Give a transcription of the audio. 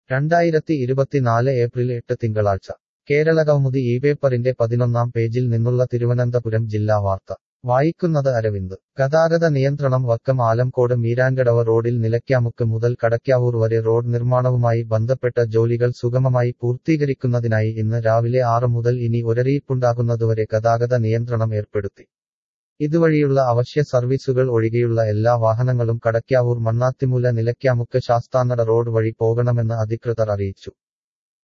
രണ്ടായിരത്തി ഇരുപത്തിനാല് ഏപ്രിൽ എട്ട് തിങ്കളാഴ്ച കേരളകൗമുദി ഈ പേപ്പറിന്റെ പതിനൊന്നാം പേജിൽ നിന്നുള്ള തിരുവനന്തപുരം ജില്ലാ വാർത്ത വായിക്കുന്നത് അരവിന്ദ് ഗതാഗത നിയന്ത്രണം വക്കം ആലംകോട് മീരാൻകടവ റോഡിൽ നിലയ്ക്കാമുക്ക് മുതൽ കടയ്ക്കാവൂർ വരെ റോഡ് നിർമ്മാണവുമായി ബന്ധപ്പെട്ട ജോലികൾ സുഗമമായി പൂർത്തീകരിക്കുന്നതിനായി ഇന്ന് രാവിലെ ആറ് മുതൽ ഇനി ഒരറിയിപ്പുണ്ടാകുന്നതുവരെ ഗതാഗത നിയന്ത്രണം ഏർപ്പെടുത്തി ഇതുവഴിയുള്ള അവശ്യ സർവീസുകൾ ഒഴികെയുള്ള എല്ലാ വാഹനങ്ങളും കടയ്ക്കാവൂർ മണ്ണാത്തിമൂല നിലയ്ക്കാമുക്ക് ശാസ്താനട റോഡ് വഴി പോകണമെന്ന് അധികൃതർ അറിയിച്ചു